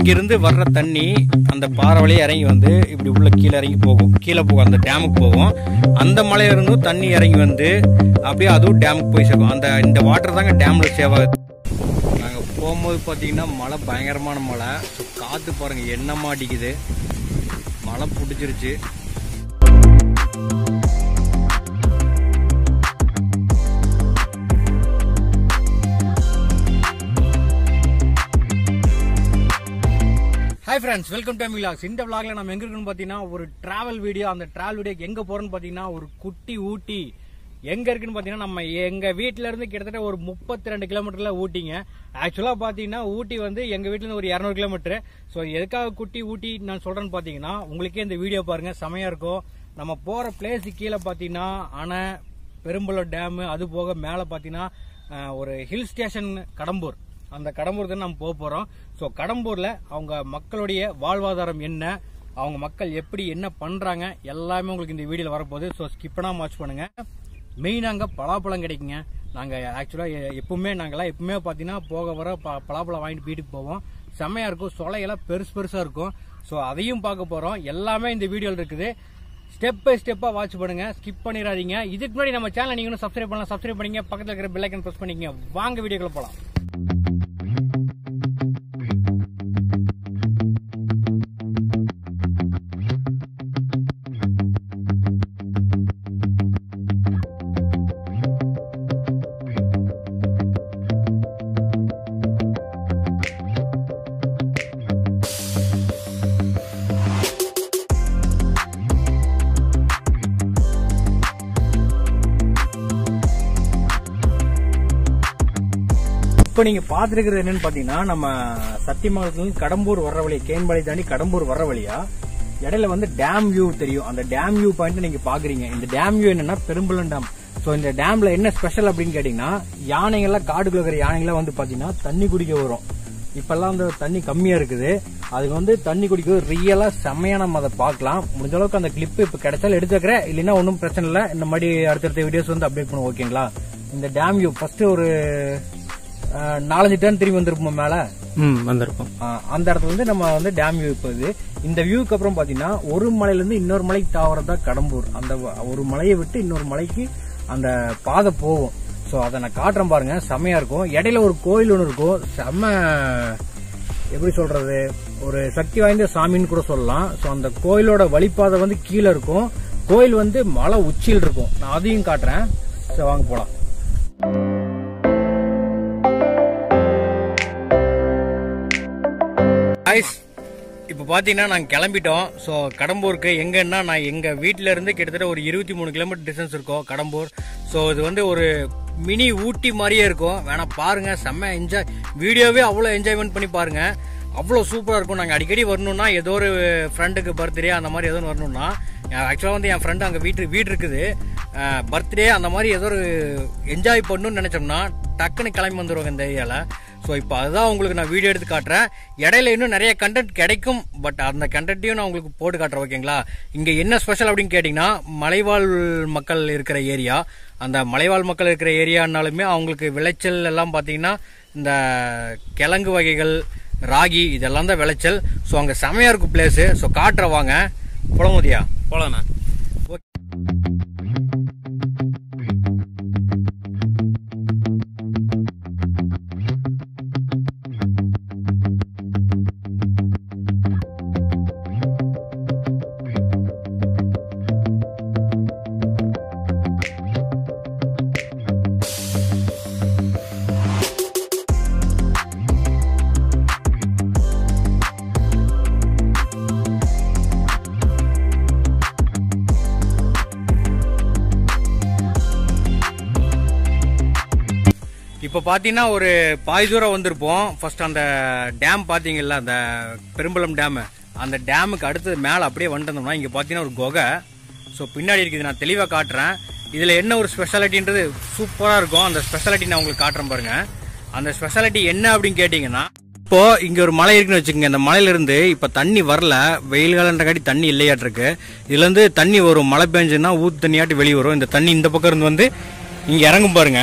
இங்கிருந்து வர்ற தண்ணி அந்த பாறை வழியா இறங்கி வந்து இப்படி உள்ள கீழே இறங்கி போகும் கீழே போகும் அந்த டேமுக்கு போகும் அந்த மலையில இருந்தும் தண்ணி இறங்கி வந்து அப்படியே அதுவும் டேமுக்கு போய் சேர்க்கும் அந்த இந்த வாட்டர் தாங்க டேம்ல சேவ் ஆகுது நாங்கள் போகும்போது பார்த்தீங்கன்னா மழை பயங்கரமான மழை ஸோ காற்று பாருங்க என்ன மாட்டிக்குது மழை பிடிச்சிருச்சு hi friends welcome to vlogs இந்த vlogல நம்ம எங்க இருக்குன்னு பார்த்தீங்கன்னா ஒரு டிராவல் வீடியோ அந்த டிராவல் வீடியோ எங்க போறோம்னு பார்த்தீங்கன்னா ஒரு குட்டி ஊட்டி எங்க இருக்குன்னு பார்த்தீங்கன்னா நம்ம எங்க வீட்ல இருந்து கிட்டத்தட்ட ஒரு முப்பத்தி ரெண்டு கிலோமீட்டர்ல ஊட்டிங்க ஆக்சுவலா பார்த்தீங்கன்னா ஊட்டி வந்து எங்க வீட்ல இருந்து ஒரு இரநூறு கிலோமீட்டர் ஸோ எதுக்காக குட்டி ஊட்டி நான் சொல்றேன்னு பார்த்தீங்கன்னா உங்களுக்கே இந்த வீடியோ பாருங்க செமையா இருக்கும் நம்ம போற பிளேஸ் கீழே பார்த்தீங்கன்னா அணை பெரும்பலம் டேம் அது போக மேலே பார்த்தீங்கன்னா அஹ், ஒரு ஹில் ஸ்டேஷன் கடம்பூர் அந்த கடம்பூர் தான் நம்ம போக போறோம் ஸோ கடம்பூர்ல அவங்க மக்களுடைய வாழ்வாதாரம் என்ன அவங்க மக்கள் எப்படி என்ன பண்றாங்க எல்லாமே உங்களுக்கு இந்த வீடியோல வரப்போகுது ஸோ ஸ்கிப் பண்ணாம வாட்ச் பண்ணுங்க மெயினாக அங்கே பலாப்பழம் கிடைக்குங்க நாங்கள் ஆக்சுவலாக எப்பவுமே நாங்கள்லாம் எப்பவுமே பார்த்தீங்கன்னா போக வர ப- பலாப்பழம் வாங்கிட்டு வீட்டுக்கு போவோம் செம்மையா இருக்கும் சொலையெல்லாம் பெருசு பெருசாக இருக்கும் ஸோ அதையும் பார்க்க போகிறோம் எல்லாமே இந்த வீடியோவில் இருக்குது ஸ்டெப் பை ஸ்டெப்பாக வாட்ச் பண்ணுங்க ஸ்கிப் பண்ணிடாதீங்க இதுக்கு முன்னாடி நம்ம சேனல் நீங்க இன்னும் சப்ஸ்கிரைப் பண்ணலாம் சப்ஸ்கிரைப் பண்ணிங்க பக்கத்தில் இருக்கிற பெல் ஐக்கன் ப்ரெஸ் பண்ணிக்கங்க வாங்க வீடியோக்குள்ள போகலாம் இப்போ நீங்க பாத்துருக்கிறது என்னன்னு பாத்தீங்கன்னா நம்ம சத்தியமங்கலத்துல இருந்து கடம்பூர் வர்ற வழி கேன்பாடி தாண்டி கடம்பூர் வர்ற வழியா இடையில வந்து டேம் வியூ தெரியும் அந்த டேம் வியூ பாயிண்ட் நீங்க பாக்குறீங்க இந்த டேம் வியூ என்னன்னா பெரும்பலம் டேம் சோ இந்த டேம்ல என்ன ஸ்பெஷல் அப்படின்னு கேட்டீங்கன்னா யானைகள்லாம் காடுக்குள்ள இருக்கிற யானைகள்லாம் வந்து பாத்தீங்கன்னா தண்ணி குடிக்க வரும் இப்பெல்லாம் வந்து தண்ணி கம்மியா இருக்குது அதுக்கு வந்து தண்ணி குடிக்க ரியலா செம்மையா நம்ம அதை பார்க்கலாம் முடிஞ்ச அளவுக்கு அந்த கிளிப் இப்ப கிடைச்சாலும் எடுத்துக்கிறேன் இல்லைன்னா ஒன்றும் பிரச்சனை இல்லை இந்த மாதிரி அடுத்தடுத்த வீடியோஸ் வந்து அப்டேட் பண்ணுவோம் ஓகேங்களா இந்த டேம் வியூ ஃபர்ஸ்ட் ஒரு அஹ், நாலஞ்சு டர்ன் திரும்பி வந்திருப்போம் மேல ம் வந்திருப்போம் அஹ், அந்த இடத்துல வந்து நம்ம வந்து டேம் வியூ இப்போ இது இந்த வியூக்கு அப்புறம் பாத்தீங்கன்னா ஒரு மலையில இருந்து இன்னொரு மலைக்கு தாவறது தான் கடம்பூர் அந்த வ- ஒரு மலையை விட்டு இன்னொரு மலைக்கு அந்த பாதை போகும் ஸோ அதை நான் காட்டுறேன் பாருங்க செமையா இருக்கும் இடையில ஒரு கோயில் ஒன்று இருக்கும் செம்ம எப்படி சொல்றது ஒரு சக்தி வாய்ந்த சாமின்னு கூட சொல்லலாம் ஸோ அந்த கோயிலோட வழிபாதை வந்து கீழே இருக்கும் கோயில் வந்து மலை உச்சியில் இருக்கும் நான் அதையும் காட்டுறேன் சரி வாங்க போலாம் guys இப்போ பார்த்தீங்கன்னா நாங்கள் கிளம்பிட்டோம் ஸோ கடம்பூருக்கு எங்கன்னா நான் எங்கள் வீட்டில இருந்து கிட்டத்தட்ட ஒரு இருபத்தி மூணு கிலோமீட்டர் டிஸ்டன்ஸ் இருக்கும் கடம்பூர் ஸோ இது வந்து ஒரு மினி ஊட்டி மாதிரியே இருக்கும் வேணா பாருங்க செம்ம என்ஜாய் வீடியோவே அவ்வளோ என்ஜாய்மெண்ட் பண்ணி பாருங்க அவ்வளோ சூப்பராக இருக்கும் நாங்கள் அடிக்கடி வரணும்னா ஏதோ ஒரு ஃப்ரெண்டுக்கு பர்த்டே அந்த மாதிரி ஏதோ ஒன்று வரணும்னா ஆக்சுவலாக வந்து என் ஃப்ரெண்டு அங்கே வீட்டு வீடு இருக்குது பர்த்டே அந்த மாதிரி ஏதோ ஒரு என்ஜாய் பண்ணணும்னு நினச்சோம்னா டக்குன்னு கிளம்பி வந்துடுவாங்க இந்த ஏரியாவில் ஸோ இப்போ அதுதான் உங்களுக்கு நான் வீடியோ எடுத்து காட்டுறேன் இடையில இன்னும் நிறைய கண்டென்ட் கிடைக்கும் பட் அந்த கண்டென்ட்டையும் நான் உங்களுக்கு போட்டு காட்டுறேன் ஓகேங்களா இங்கே என்ன ஸ்பெஷல் அப்படின்னு கேட்டிங்கன்னா மலைவாழ் மக்கள் இருக்கிற ஏரியா அந்த மலைவாழ் மக்கள் இருக்கிற ஏரியானாலுமே அவங்களுக்கு விளைச்சல் எல்லாம் பார்த்தீங்கன்னா இந்த கிழங்கு வகைகள் ராகி இதெல்லாம் தான் விளைச்சல் ஸோ அங்கே செமையாக இருக்கும் பிளேஸு ஸோ காட்டுற வாங்க புலமுதியா போலாண்ணா இப்போ பார்த்தீங்கன்னா ஒரு பாதி தூரம் வந்திருப்போம் ஃபர்ஸ்ட் அந்த டேம் பார்த்தீங்கல்ல அந்த பெரும்பலம் டேம் அந்த டேமுக்கு அடுத்தது மேலே அப்படியே வந்துட்டோம்னா இங்கே பார்த்தீங்கன்னா ஒரு குகை ஸோ பின்னாடி இருக்குது நான் தெளிவாக காட்டுறேன் இதில் என்ன ஒரு ஸ்பெஷாலிட்டின்றது சூப்பராக இருக்கும் அந்த ஸ்பெஷாலிட்டி நான் உங்களுக்கு காட்டுறேன் பாருங்க அந்த ஸ்பெஷாலிட்டி என்ன அப்படின்னு கேட்டிங்கன்னா இப்போ இங்க ஒரு மலை இருக்குன்னு வச்சுக்கோங்க இந்த மலையில இருந்து இப்ப தண்ணி வரல வெயில் காலன்றக்காட்டி தண்ணி இல்லையாட்டிருக்கு இதுல இருந்து தண்ணி வரும் மழை பெஞ்சுன்னா ஊத்து தண்ணியாட்டி வெளியே வரும் இந்த தண்ணி இந்த பக்கம் இருந்து வந்து இங்க இறங்கும் பாருங்க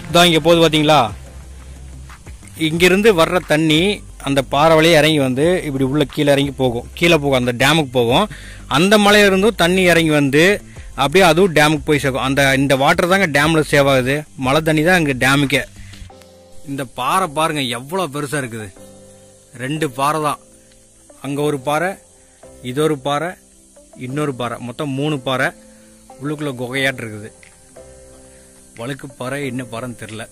இதான் இங்கே போகுது பார்த்தீங்களா இங்கிருந்து வர்ற தண்ணி அந்த பாறை வழியே இறங்கி வந்து இப்படி உள்ள கீழே இறங்கி போகும் கீழே போகும் அந்த டேமுக்கு போகும் அந்த மலையிலிருந்தும் தண்ணி இறங்கி வந்து அப்படியே அதுவும் டேமுக்கு போய் சேர்க்கும் அந்த இந்த வாட்டர் தாங்க டேமில் சேவ் ஆகுது மழை தண்ணி தான் இங்கே டேமுக்கே இந்த பாறை பாருங்க எவ்வளோ பெருசாக இருக்குது ரெண்டு பாறை தான் அங்கே ஒரு பாறை இது ஒரு பாறை இன்னொரு பாறை மொத்தம் மூணு பாறை உள்ளுக்குள்ள குகையாட்டு இருக்குது வழுக்கு பாறை என்ன பாறைன்னு தெரில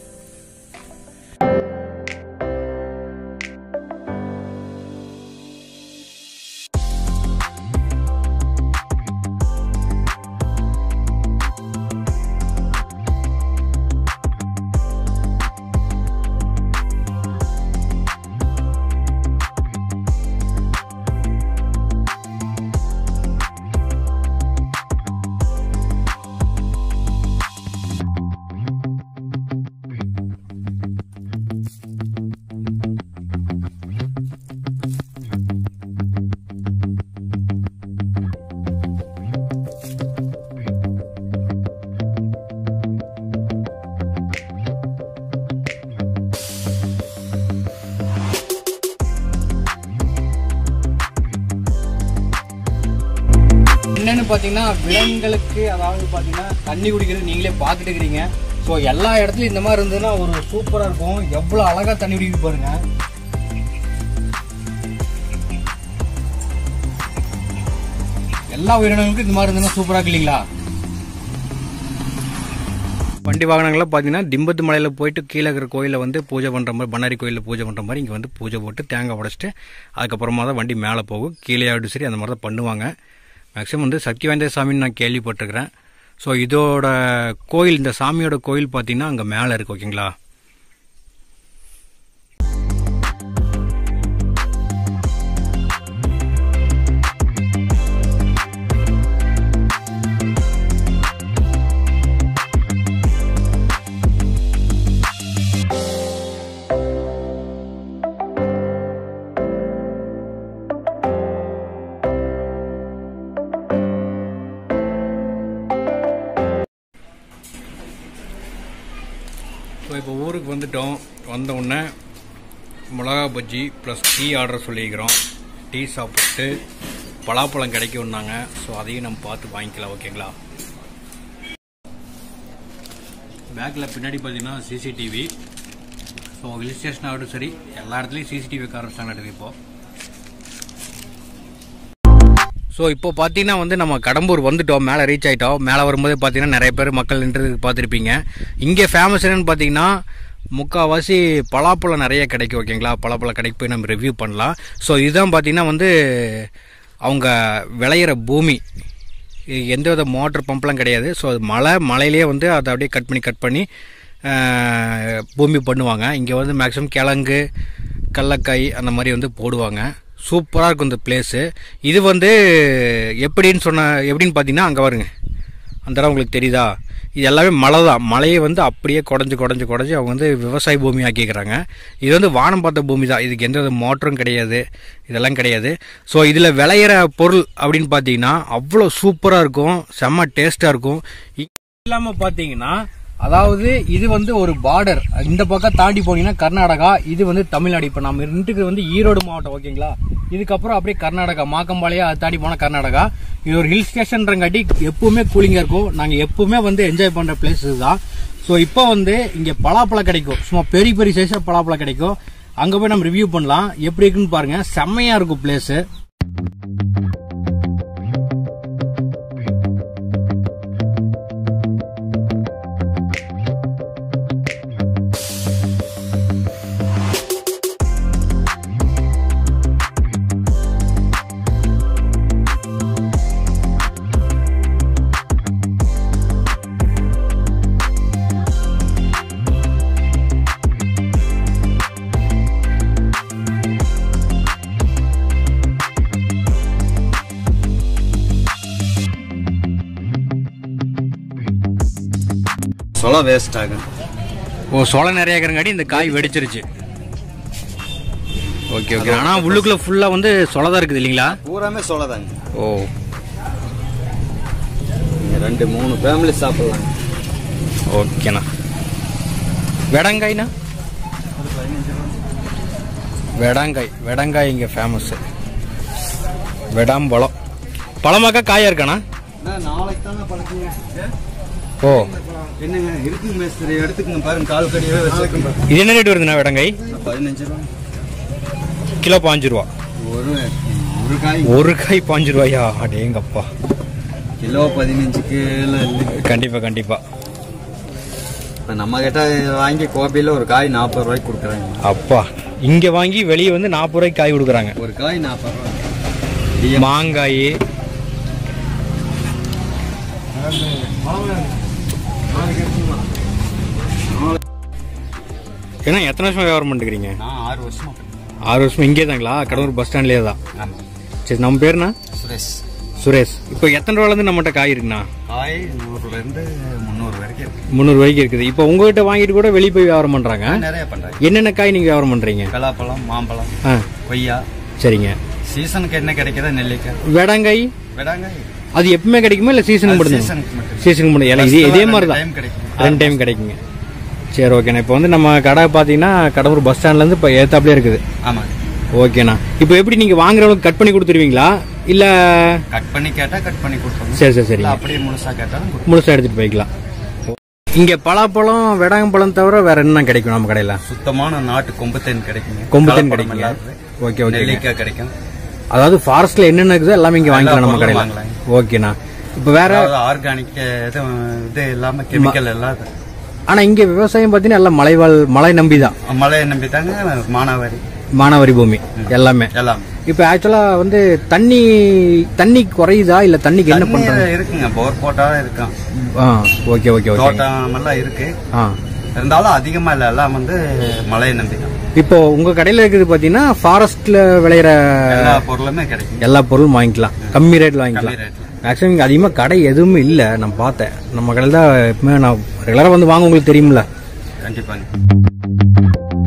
என்னன்னு பார்த்தீங்கன்னா விலங்குகளுக்கு அதாவது பார்த்தீங்கன்னா தண்ணி குடிக்கிறது நீங்களே பார்த்துட்டு இருக்கிறீங்க ஸோ எல்லா இடத்துலையும் இந்த மாதிரி இருந்ததுன்னா ஒரு சூப்பராக இருக்கும் எவ்வளோ அழகாக தண்ணி குடிக்க பாருங்க எல்லா உயிரினங்களுக்கும் இந்த மாதிரி இருந்ததுன்னா சூப்பராக இருக்கு இல்லைங்களா வண்டி வாகனங்களில் பார்த்தீங்கன்னா திம்பத்து மலையில் போயிட்டு கீழே இருக்கிற கோயிலில் வந்து பூஜை பண்ணுற மாதிரி பண்ணாரி கோயிலில் பூஜை பண்ணுற மாதிரி இங்கே வந்து பூஜை போட்டு தேங்காய் உடைச்சிட்டு அதுக்கப்புறமா தான் வண்டி மேலே போகும் கீழே ஆகிடும் சரி அந்த மாதிரி தான் பண்ணுவாங்க மேக்ஸிமம் வந்து சக்தி வாய்ந்த சாமின்னு நான் கேள்விப்பட்டிருக்கிறேன் ஸோ இதோட கோயில் இந்த சாமியோட கோயில் பார்த்தீங்கன்னா அங்கே மேலே இருக்கு ஓகேங்களா ஸோ இப்போ ஊருக்கு வந்துட்டோம் வந்த உடனே மிளகா பஜ்ஜி ப்ளஸ் டீ ஆர்டர் சொல்லியிருக்கிறோம் டீ சாப்பிட்டு பலாப்பழம் கிடைக்கும்னாங்க ஸோ அதையும் நம்ம பார்த்து வாங்கிக்கலாம் ஓகேங்களா பேக்கில் பின்னாடி பார்த்தீங்கன்னா சிசிடிவி ஸோ ஹில் ஸ்டேஷன் ஆகட்டும் சரி எல்லா இடத்துலையும் சிசிடிவி வைக்க ஆரம்பிச்சாங்க இப்போ ஸோ இப்போ பார்த்தீங்கன்னா வந்து நம்ம கடம்பூர் வந்துட்டோம் மேலே ரீச் ஆகிட்டோம் மேலே வரும்போது பார்த்தீங்கன்னா நிறைய பேர் மக்கள் நின்று பார்த்துருப்பீங்க இங்கே ஃபேமஸ் என்னன்னு பார்த்தீங்கன்னா முக்கால்வாசி பலாப்பழம் நிறைய கிடைக்கும் ஓகேங்களா பலாப்பழம் கடைக்கு போய் நம்ம ரிவ்யூ பண்ணலாம் ஸோ இதுதான் பார்த்தீங்கன்னா வந்து அவங்க விளையிற பூமி எந்த வித மோட்டர் பம்ப்லாம் கிடையாது ஸோ அது மலை மலையிலே வந்து அதை அப்படியே கட் பண்ணி கட் பண்ணி ஆஹ், பூமி பண்ணுவாங்க இங்கே வந்து மேக்ஸிமம் கிழங்கு கடலக்காய் அந்த மாதிரி வந்து போடுவாங்க சூப்பராக இருக்கும் இந்த பிளேஸு இது வந்து எப்படின்னு சொன்ன எப்படின்னு பார்த்தீங்கன்னா அங்கே வருங்க அந்த இடம் உங்களுக்கு தெரியுதா இது எல்லாமே மலை தான் மலையை வந்து அப்படியே குடஞ்சி குடஞ்சி குடஞ்சி அவங்க வந்து விவசாய பூமி ஆக்கிக்கிறாங்க இது வந்து வானம் பார்த்த பூமி தான் இதுக்கு எந்த வித மோட்டரும் கிடையாது இதெல்லாம் கிடையாது ஸோ இதில் விளையிற பொருள் அப்படின்னு பார்த்தீங்கன்னா அவ்வளோ சூப்பராக இருக்கும் செம்ம டேஸ்ட்டாக இருக்கும் இல்லாமல் பார்த்தீங்கன்னா அதாவது இது வந்து ஒரு பார்டர் இந்த பக்கம் தாண்டி போனீங்கன்னா கர்நாடகா இது வந்து தமிழ்நாடு இப்போ நம்ம இருந்துக்கு வந்து ஈரோடு மாவட்டம் ஓகேங்களா இதுக்கப்புறம் அப்படியே கர்நாடகா மாக்கம்பாளையா அது தாண்டி போனால் கர்நாடகா இது ஒரு ஹில் ஸ்டேஷன்றங்காட்டி எப்பவுமே கூலிங்காக இருக்கும் நாங்கள் எப்பவுமே வந்து என்ஜாய் பண்ணுற பிளேஸஸ் தான் ஸோ இப்போ வந்து இங்கே பலாப்பழம் கிடைக்கும் சும்மா பெரிய பெரிய சைஸில் பலாப்பழம் கிடைக்கும் அங்கே போய் நம்ம ரிவ்யூ பண்ணலாம் எப்படி இருக்குன்னு பாருங்க செம்மையாக இருக்கும் பிளேஸு சொல வேஸ்ட் ஆகும் ஓ சோளம் நிறைய இருக்கிறங்காட்டி இந்த காய் வெடிச்சிருச்சு ஓகே ஓகே ஆனால் உள்ளுக்குள்ள ஃபுல்லாக வந்து சொலை தான் இருக்குது இல்லைங்களா பூராமே சொலதாங்க ஓ நீங்க ரெண்டு மூணு ஃபேமிலி சாப்பிடலாம் ஓகேண்ணா வெடங்காய்னா வெடங்காய் வெடங்காய் இங்கே ஃபேமஸ்ஸு வெடாம்பழம் பழமாக்கா காயா இருக்காண்ணா நாளைக்கு தானே பழக்கீங்க ஓ என்னங்க இருக்குங்க மேஸ்திரி எடுத்துக்கங்க பாருங்க கால் கடியவே வச்சிருக்கேன் இது என்ன ரேட் வருதுண்ணா வெடங்காய் பதினஞ்சு ரூபா கிலோ பாஞ்சு ரூபா ஒரு ஒரு காய் ஒரு காய் பாஞ்சு ரூபாயா அடேங்கப்பா கிலோ பதினஞ்சுக்கு இல்லை கண்டிப்பா கண்டிப்பா இப்போ நம்ம கிட்ட வாங்கி கோபியில் ஒரு காய் நாற்பது ரூபாய்க்கு கொடுக்குறாங்க அப்பா இங்க வாங்கி வெளியே வந்து நாற்பது ரூபாய்க்கு காய் கொடுக்குறாங்க ஒரு காய் நாற்பது ரூபா மாங்காய் ஏன்னா எத்தனை வருஷமா வியாபாரம் பண்ணிருக்கீங்க நான் ஆறு வருஷமா பண்ணேன். ஆறு வருஷம் இங்கே தாங்களா கடலூர் பஸ் ஸ்டாண்ட்லேயே தான் ஆமா சரி நம்ம பேருண்ணா சுரேஷ் சுரேஷ் இப்போ எத்தனை ரூபாலேருந்து நம்மகிட்ட காய் இருக்குண்ணா காய் நூறுலேருந்து முந்நூறு வரைக்கும் இருக்கு முந்நூறு வரைக்கும் இருக்குது இப்போ உங்ககிட்ட வாங்கிட்டு கூட வெளியே போய் வியாபாரம் பண்றாங்க நிறைய பண்றாங்க என்னென்ன காய் நீங்க வியாபாரம் பண்றீங்க பலாப்பழம் மாம்பழம் ஆ கொய்யா சரிங்க சீசனுக்கு என்ன கிடைக்குதோ நெல்லிக்காய் வெடங்காய் விடாங்க அது எப்பவுமே கிடைக்குமா இல்லை சீசனுக்கு மட்டும் சீசனுக்கு மட்டும் சீசனுக்கு மட்டும் இல்லை இதே இதே மாதிரி தான் டைம் கிடைக்கும் ரெண்டு டைம் கிடைக்குங்க சரி ஓகேண்ணா இப்போ வந்து நம்ம கடை பார்த்தீங்கன்னா கடலூர் பஸ் ஸ்டாண்ட்லேருந்து இப்போ ஏத்தாப்லேயே இருக்குது ஆமாங்க ஓகேண்ணா இப்போ எப்படி நீங்கள் வாங்குறவங்களுக்கு கட் பண்ணி கொடுத்துருவீங்களா இல்லை கட் பண்ணி கேட்டா கட் பண்ணி கொடுப்போம் சரி சரி இல்ல சரிங்க அப்படியே முழுசா கேட்டாலும் கொடுப்போம். முழுசாக எடுத்துகிட்டு போய்க்கலாம் இங்கே பலாப்பழம் வெடாங்கப்பழம் தவிர வேற என்ன கிடைக்கும் நம்ம கடையில் சுத்தமான நாட்டு கொம்பு தேன் கிடைக்குங்க கொம்பு தேன் கலப்படம் கிடைக்குங்க இல்லாதது. ஓகே ஓகே நெல்லிக்காய் கிடைக்கும் அதாவது ஃபாரஸ்ட்ல என்னென்ன இருக்குதோ எல்லாமே இங்கே வாங்கிக்கலாம் நம்ம பொருளும் கடையில் வாங்கலாம். ஓகேண்ணா இப்போ வேற அதாவது ஆர்கானிக் இது இது இல்லாம கெமிக்கல் இல்லாத ஆனா இங்க விவசாயம் பார்த்தீங்கன்னா எல்லாம் மலைவாழ் மலை நம்பி தான் மழையை நம்பி தாங்க மானாவாரி மானாவாரி பூமி எல்லாமே எல்லாம் இப்போ ஆக்சுவலா வந்து தண்ணி தண்ணி குறையுதா இல்ல தண்ணிக்கு என்ன தண்ணி பண்றாங்க இருக்குங்க போர் போட்டா இருக்கும் ஆ ஓகே ஓகே ஓகே தோட்டம் எல்லாம் இருக்கு ஆ இருந்தாலும் அதிகமா இல்ல எல்லாம் வந்து மழையை நம்பி தான் இப்போ உங்க கடையில இருக்குது பாத்தீங்கன்னா ஃபாரஸ்ட்ல விளையிற எல்லா பொருளுமே கிடைக்கும் எல்லா பொருளும் வாங்கிக்கலாம் கம்மி ரேட்ல கம்மி வாங்கிக்கலாம் ரேட்ல மேக்ஸிமம் இங்க அதிகமா கடை எதுவுமே இல்ல நான் பார்த்தேன் நம்ம கடையில் தான் எப்பவுமே நான் ரெகுலரா வந்து வாங்க உங்களுக்கு தெரியும்ல கண்டிப்பாங்க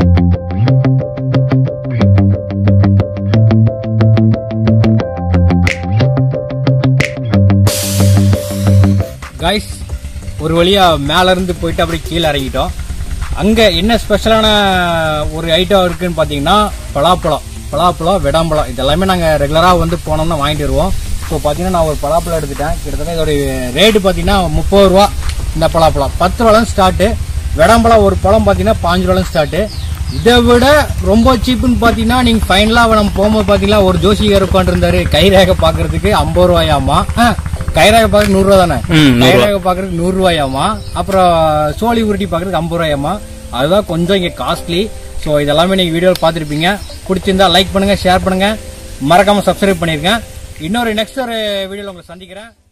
காய்ஸ் ஒரு வழியா மேல இருந்து போயிட்டு அப்படியே கீழே இறங்கிட்டோம் அங்க என்ன ஸ்பெஷலான ஒரு ஐட்டம் இருக்குன்னு பாத்தீங்கன்னா பலாப்பழம் பலாப்பழம் விடாம்பழம் இதெல்லாமே நாங்க ரெகுலரா வந்து போனோம்னா வாங்கிட்டு வருவோம் ஸோ பாத்தீங்கன்னா நான் ஒரு பலாப்பழம் எடுத்துட்டேன் கிட்டத்தட்ட இதோட ரேட்டு பாத்தீங்கன்னா முப்பது ரூபா இந்த பலாப்பழம் பத்து ரூபாலும் ஸ்டார்ட் விடாம்பழம் ஒரு பழம் பாத்தீங்கன்னா பாஞ்சு ரூபாலும் ஸ்டார்ட் இதை விட ரொம்ப சீப்புன்னு பாத்தீங்கன்னா நீங்க ஃபைனலா நம்ம போகும்போது பாத்தீங்கன்னா ஒரு ஜோசிகர் உட்காந்துருந்தாரு கைரேகை பாக்குறதுக்கு ஐம்பது ரூபாயாமா ஆ, கைரேகை பாக்குறது நூறு ரூபா தானே கைரேகை பாக்குறதுக்கு நூறு ரூபாயாமா அப்புறம் சோழி உருட்டி பாக்குறதுக்கு ஐம்பது ரூபாயாமா அதுதான் கொஞ்சம் இங்க காஸ்ட்லி ஸோ இதெல்லாமே நீங்க வீடியோவில் பார்த்துருப்பீங்க பிடிச்சிருந்தா லைக் பண்ணுங்க ஷேர் பண்ணுங்க மறக்காம சப்ஸ்கிரைப் பண்ணிருங்க இன்னொரு நெக்ஸ்ட் ஒரு வீடியோவில் உங்களை சந்திக்கிறேன்